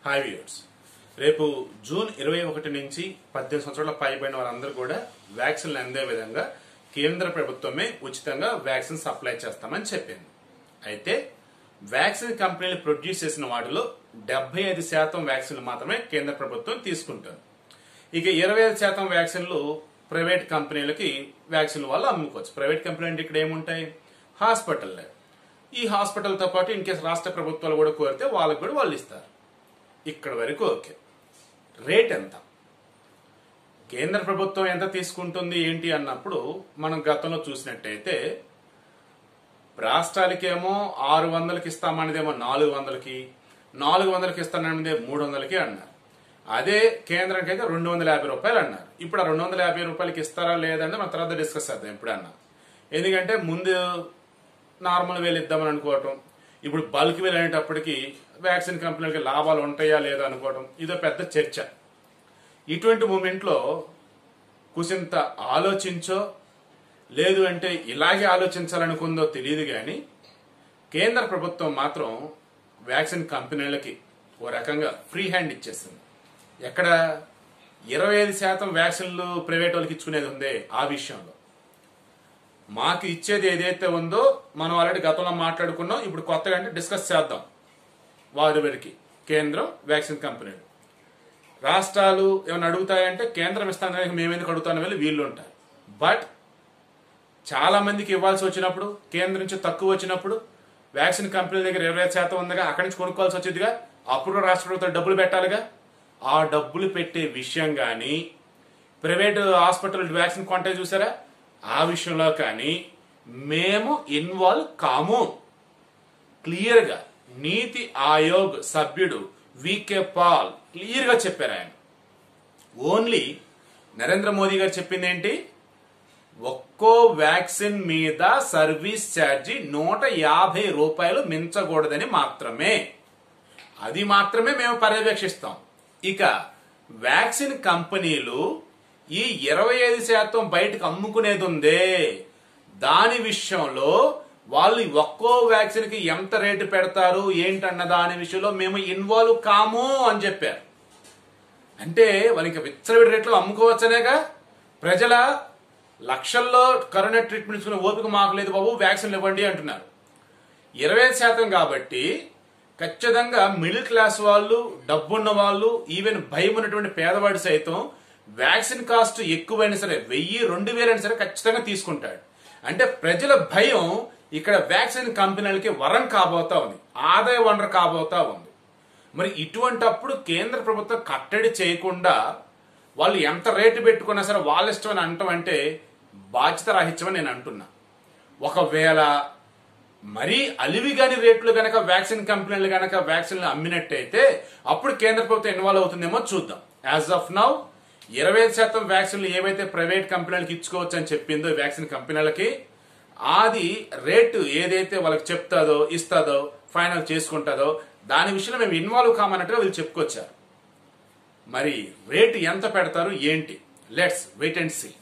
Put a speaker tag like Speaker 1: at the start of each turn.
Speaker 1: hi viewers రేపు June ఇరవై ఒకటి నుంచి పద్దెనిమిది సంవత్సరాల పైబడిన వారందరూ కూడా వ్యాక్సిన్లు అందే విధంగా కేంద్ర ప్రభుత్వమే ఉచితంగా వ్యాక్సిన్ సప్లై చేస్తామని చెప్పింది అయితే వ్యాక్సిన్ కంపెనీలు ప్రొడ్యూస్ చేసిన వాటిలో డెబ్బై ఐదు శాతం వ్యాక్సిన్లు మాత్రమే కేంద్ర ప్రభుత్వం తీసుకుంటుంది ఇక ఇరవై ఐదు శాతం వ్యాక్సిన్లు ప్రైవేట్ కంపెనీలకి వ్యాక్సిన్ వాళ్ళు అమ్ముకోవచ్చు ప్రైవేట్ కంపెనీ అంటే ఇక్కడ ఏముంటాయి హాస్పిటల్లే ఈ హాస్పిటల్తో పాటు ఇన్ కేసు రాష్ట్ర ప్రభుత్వాలు కూడా కోరితే వాళ్ళకి కూడా వాళ్ళు ఇస్తారు ఇక్కడ వరకు ఓకే రేట్ ఎంత కేంద్ర ప్రభుత్వం ఎంత తీసుకుంటుంది ఏంటి అన్నప్పుడు మనం గతంలో చూసినట్టయితే రాష్ట్రాలకేమో ఆరు వందలకి ఇస్తామనేదేమో నాలుగు వందలకి నాలుగు వందలకి ఇస్తాననేది మూడు వందలకి అన్నారు అదే కేంద్రానికి అయితే రెండు వందల యాభై రూపాయలు అన్నారు ఇప్పుడు ఆ రెండు వందల యాభై రూపాయలకి ఇస్తారా లేదంటే మనం తర్వాత డిస్కస్ చేద్దాం ఎప్పుడన్నా ఎందుకంటే ముందు నార్మల్ వేలు ఇద్దామని అనుకోవటం ఇప్పుడు బల్క్ వేలు అనేటప్పటికి వ్యాక్సిన్ కంపెనీలకి లాభాలు ఉంటాయా లేదా అనుకోవటం ఇదో పెద్ద చర్చ ఇటువంటి మూమెంట్లో కుసింత ఆలోచించో లేదు అంటే ఇలాగే ఆలోచించాలనుకుందో తెలియదు కానీ కేంద్ర ప్రభుత్వం మాత్రం వ్యాక్సిన్ కంపెనీలకి ఓ రకంగా ఫ్రీ హ్యాండ్ ఇచ్చేస్తుంది ఎక్కడ ఇరవై ఐదు శాతం వ్యాక్సిన్లు ప్రైవేట్ వాళ్ళకి ఇచ్చుకునేది ఉందే ఆ విషయంలో మాకు ఇచ్చేది ఏదైతే ఉందో మనం ఆల్రెడీ గతంలో మాట్లాడుకున్నాం ఇప్పుడు కొత్తగా అంటే డిస్కస్ చేద్దాం వారి వరకు కేంద్రం వ్యాక్సిన్ కంపెనీలు రాష్ట్రాలు ఏమైనా అడుగుతాయంటే కేంద్రం ఇస్తానికి మేమెందుకు అడుగుతాను వెళ్ళి వీళ్ళు ఉంటారు బట్ చాలా మందికి ఇవ్వాల్సి వచ్చినప్పుడు కేంద్రం నుంచి తక్కువ వచ్చినప్పుడు వ్యాక్సిన్ కంపెనీల దగ్గర ఇరవై ఐదు శాతం ఉందిగా అక్కడి నుంచి కొనుక్కోవాల్సి వచ్చేదిగా అప్పుడు కూడా రాష్ట్ర ప్రభుత్వం డబ్బులు పెట్టాలిగా ఆ డబ్బులు పెట్టే విషయం కానీ ప్రైవేట్ హాస్పిటల్ వ్యాక్సిన్ కొంటే చూసారా ఆ విషయంలో కానీ మేము ఇన్వాల్వ్ కాము క్లియర్గా నీతి ఆయోగ్ సభ్యుడు వికే పాల్ క్లియర్గా చెప్పారు ఆయన ఓన్లీ నరేంద్ర మోదీ గారు చెప్పింది ఏంటి ఒక్కో వ్యాక్సిన్ మీద సర్వీస్ ఛార్జీ నూట యాభై రూపాయలు మించకూడదని మాత్రమే అది మాత్రమే మేము పర్యవేక్షిస్తాం ఇక వ్యాక్సిన్ కంపెనీలు ఈ ఇరవై ఐదు శాతం బయటకు అమ్ముకునేది ఉందే దాని విషయంలో వాళ్ళు ఒక్కో వ్యాక్సిన్ కి ఎంత రేటు పెడతారు ఏంటన్న దాని విషయంలో మేము ఇన్వాల్వ్ కాము అని చెప్పారు అంటే వాళ్ళకి విచ్చలవిడి రేట్లు అమ్ముకోవచ్చనేగా ప్రజల లక్షల్లో కరోనా ట్రీట్మెంట్ ఇచ్చుకునే ఓపిక మాకు లేదు బాబు వ్యాక్సిన్లు ఇవ్వండి అంటున్నారు ఇరవై శాతం కాబట్టి ఖచ్చితంగా మిడిల్ క్లాస్ వాళ్ళు డబ్బున్న వాళ్ళు ఈవెన్ భయం ఉన్నటువంటి పేదవాడు సైతం వ్యాక్సిన్ కాస్ట్ ఎక్కువైనా సరే వెయ్యి రెండు వేలైనా సరే ఖచ్చితంగా తీసుకుంటాడు అంటే ప్రజల భయం ఇక్కడ వ్యాక్సిన్ కంపెనీలకి వరం కాబోతా ఉంది ఆదాయ వనరు కాబోతా ఉంది మరి ఇటువంటప్పుడు కేంద్ర ప్రభుత్వం కట్టడి చేయకుండా వాళ్ళు ఎంత రేటు పెట్టుకున్నా సరే వాళ్ళ ఇష్టం అని అంటాం అంటే బాధ్యత రాహిత్యమని నేను అంటున్నా ఒకవేళ మరీ అలివిగాని రేట్లు గనక వ్యాక్సిన్ కంపెనీలు గనక వ్యాక్సిన్లు అమ్మినట్టయితే అప్పుడు కేంద్ర ప్రభుత్వం ఇన్వాల్వ్ అవుతుందేమో చూద్దాం యాజ్ ఆఫ్ నౌ ఇరవై శాతం వ్యాక్సిన్లు ఏవైతే ప్రైవేట్ కంపెనీలకు ఇచ్చుకోవచ్చు అని చెప్పిందో వ్యాక్సిన్ కంపెనీలకి అది రేటు ఏదైతే వాళ్ళకి చెప్తాదో ఇస్తాదో ఫైనల్ చేసుకుంటుందో దాని విషయంలో మేము ఇన్వాల్వ్ కామన్నట్టుగా వీళ్ళు చెప్పుకొచ్చారు మరి రేటు ఎంత పెడతారు ఏంటి లెట్స్ వెయిట్ అండ్ సీ